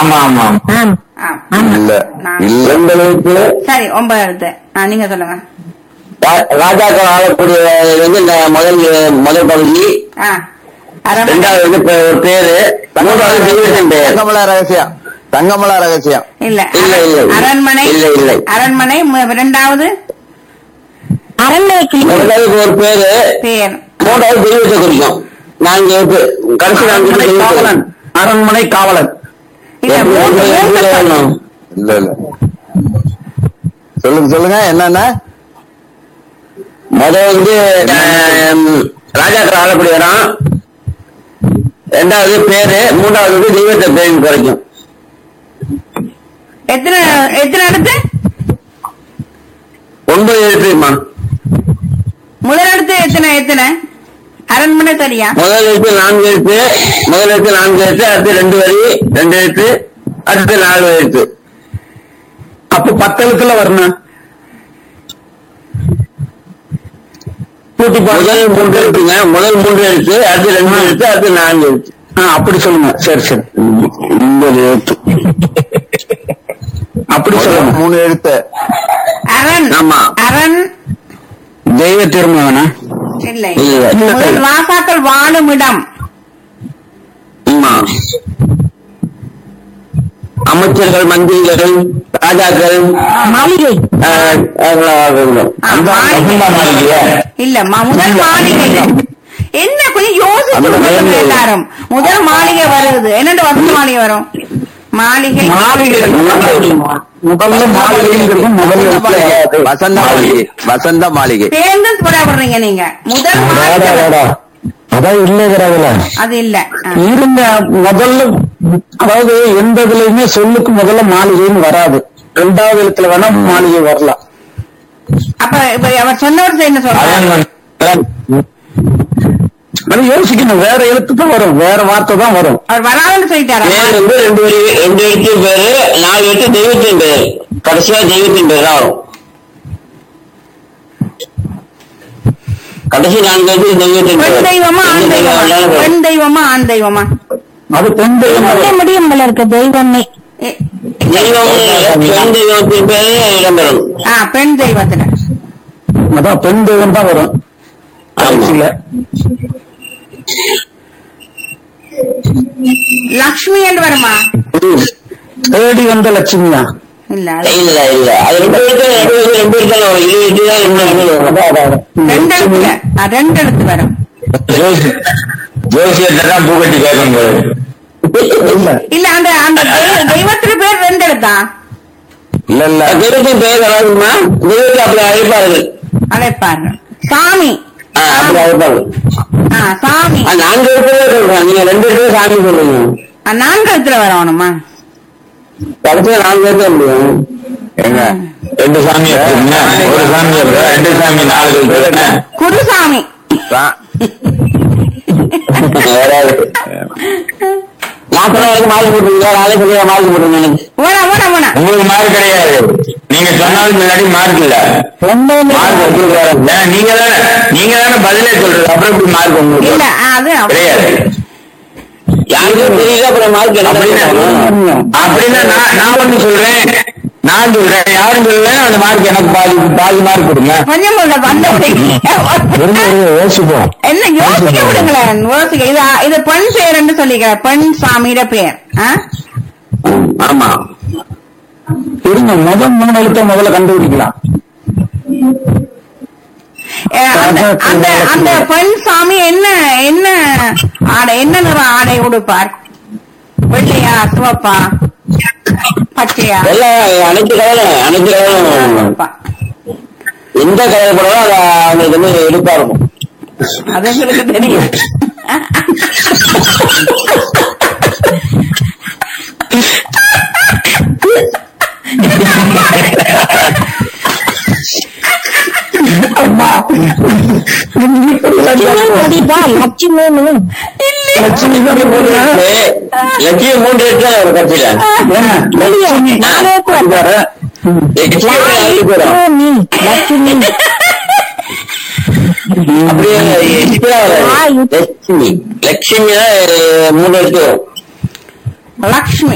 ஆமா ஆமா ஆம் ஆ. இல்ல நான்- இல்ல ரெண்டு எழுத்து சரி ஒன்பது எழுத்து ஆ, நீங்க சொல்லுங்க ரா- ராஜாக்கள் ஆளக்கூடிய இது வந்து இந்த முதல் முதல் பகுதி ஆ அரண்மனை ரெண்டாவது வந்து இப்ப ஒரு பேரு மூன்றாவது தெய்வத்தின் பெயர் தங்கமலா ரகசியம் தங்கமலா ரகசியம் இல்ல இல்ல, இல்ல, இல்ல. அரண்மனை இல்ல, இல்லை. அரண்மனை மு- இரண்டாவது அரண்மனை கிளி முதலாவது ஒரு பேரு பேர் மூன்றாவது தெய்வத்தை குறிக்கும் நான்கு எழுத்து கடைசி நான்கு எழுத்து தெய்வத்தை. அரண்மனை காவலன் இல்ல எப்படி மூன்று எப்படி மூன்று சொல். வரணும்? இல்ல இல்ல சொல்லுங்க சொல்லுங்க என்னென்ன முதல் வந்து ஆம், ராஜாக்கள் ஆளக்கூடிய இடம் ரெண்டாவது பேரு மூன்றாவது வந்து தெய்வத்தை பேருக்கு குறைக்கும் எத்தனை எத்தனை எழுத்து ஒன்பது எழுத்துமா முதல் எழுத்து எத்தனை எத்தனை அரண்மனை சரியா முதல் எழுத்து நான்கு எழுத்து முதல் எழுத்து நான்கு எழுத்து அடுத்து ரெண்டு வரி ரெண்டு எழுத்து அடுத்து நாலு எழுத்து அப்ப பத்து எழுத்துல வரணும் கூட்டி பாருங்க முதல் மூன்று எழுத்துங்க முதல் மூன்று எழுத்து அடுத்து ரெண்டு எழுத்து அடுத்து நான்கு எழுத்து ஆ, அப்படி சொல்லுங்க சரி சரி ஒன்பது எழுத்து அப்படி சொல்லுங்க மூணு எழுத்து அரண் ஆமா. அரண் தெய்வ திருமகனா இல்லை இல்ல. முதல் ராசாக்கள் வாழும் இடம் ஆமா அமைச்சர்கள் மந்திரிகள் ராஜாக்கள் மாளிகை ஆஹ், அதெல்லாம் வேண்டும். ஆ, மாளிகை. இல்ல ம- முதல் மாளிகை என்ன கொஞ்சம் யோசிச்சு அந்த சொல்லுங்க மாளிகை. எல்லாரும் முதல் மாளிகை வருது என்னண்டு வசந்த மாளிகை வரும் மாளிகை மாளிகை முதல்ல மாளிகைங்கிறது முதல்ல எழுத்து. வசந்த மாளிகை வசந்த மாளிகை சேர்ந்து போடாடுறீங்க நீங்க முதல் மாளிகை அதான் இல்லைங்கிறாங்கள அது இல்ல ஆ. இருங்க முதல்ல அதாவது எந்த இதுலயுமே சொல்லுக்கு முதல்ல மாளிகைன்னு வராது ரெண்டாவது எழுத்துல வேணா மாளிகை வரலாம் அப்ப இப்ப அவர் சொன்னவர் என்ன சொல்றாரு ஆனா யோசிக்கணும் வேற எழுத்து தான் வரும் வேற வார்த்தை தான் வரும் அவர் வராதுன்னு சொல்லிட்டாரா பேர் வந்து ரெண்டு வரி ரெண்டு எழுத்து பேரு நாலு எழுத்து தெய்வத்தின் பேர் கடைசியா தெய்வத்தின் பேர் தான் வரும் கடைசி நான்கு எழுத்து தெய்வத்தின் பெண் பேர் தெய்வமா ஆண் எந்த தெய்வமா தெய்வம் வேணாலும் வரும். பெண் தெய்வமா ஆண் தெய்வமா அது பெண் தெய்வம் சொல்ல முடியும் போல இருக்கு தெய்வமே எ- தெய்வம் பெண் தெய்வத்தின் பேரு இடம்பெறும் ஆ பெண் தெய்வத்துல அதான் பெண் தெய்வம் தான் வரும் கடைசியில லக்ஷ்மி என்று வருமா தேடி வந்த லட்சுமியா இல்ல அது இல்ல இல்ல அது ரெண்டு எழுத்து ரெண்டு எழுத்து ரெண்டு எழுத்து தான் வரும் இது எழுத்து தான் ரெண்டு எழுத்து வரும். அதான், அதான், அதான். ரெண்டு எழுத்துல ஆ, ரெண்டு எழுத்து வரும் ஜோசியத்தை தான் பூக்கட்டி கேட்கும்போது இல்ல இல்ல அந்த அந்த தெய்வ- தெய்வத்துல பேர் ரெண்டு எழுத்தா இல்ல இல்ல தெய்வத்தின் பெயர் வராதுமா தெய்வத்தை அப்படி அழைப்பார்கள் அழைப்பாரு சாமி ஆ, அப்படி அழைப்பார்கள் ஆ சாமி ஆ, நான்கு எழுத்துல சொல்றேன் நீங்க ரெண்டு எழுத்துல சாமி சொல்லுங்க ஆ, நான்கு எழுத்துல வரணுமா கடைசியா நான்கு எழுத்து முடியும் எங்க ரெண்டு சாமி ஒரு சாமி ரெண்டு சாமி நாலு எழுத்து குருசாமி சா- நாற்பது வரைக்கும் மார்க் போட்டுருங்க நாளைக்கு சொல்லுங்க மார்க் போட்டுருங்க எனக்கு வேணா வேணா வேணா உங்களுக்கு மார்க் கிடையாது நீங்க சொன்னாலும் முன்னாடி மார்க் இல்ல மார்க் வச்சிருக்காரு நீங்க தானே நீங்க தானே பதிலே சொல்றது அப்புறம் எப்படி மார்க் இல்ல உங்களுக்கு அது கிடையாது யாருக்கும் தெரியல அப்புறம் மார்க் என்ன அப்படின்னா நான் நான் ஒண்ணு சொல்றேன் நான் சொல்றேன் யாரும் சொல்லல அந்த மார்க் எனக்கு பாதி பாதி மார்க் கொடுங்க கொஞ்சம் உள்ள வந்த யோசிப்போம் என்ன யோசிக்க விடுங்களேன் யோசிக்க இது இது பெண் பேருன்னு சொல்லிக்கிறேன் பெண் சாமியோட பேர் ஆ? ஆமா இருங்க முதல் மூணு எழுத்த முதல்ல கண்டுபிடிக்கலாம் ஏ, அந்த அந்த அந்த பெண் சாமி என்ன என்ன ஆடை என்ன நிற ஆடை உடுப்பார் வெள்ளையா சிவப்பா பச்சையா எல்லாம் அனைத்து கலரும் அனைத்து கலரும் சிவப்பா. எந்த கலர் படமோ அதை அவங்களுக்கு வந்து எடுப்பா இருக்கும் அது எங்களுக்கு தெரியும் முடிப்பா லட்சுமின்னு லட்சுமி தான் போடுறேன். லட்சியம் மூன்று எடுத்து ஒரு கட்சியில ஏங்க, நானே பாரு. லட்சியம் ஐந்து பேரும் லட்சுமி லட்சுமி அப்படியே extra வராது. ஆ, இது- லட்சுமி லட்சுமி தான் மூணு எடுத்து வரும் லக்ஷ்மி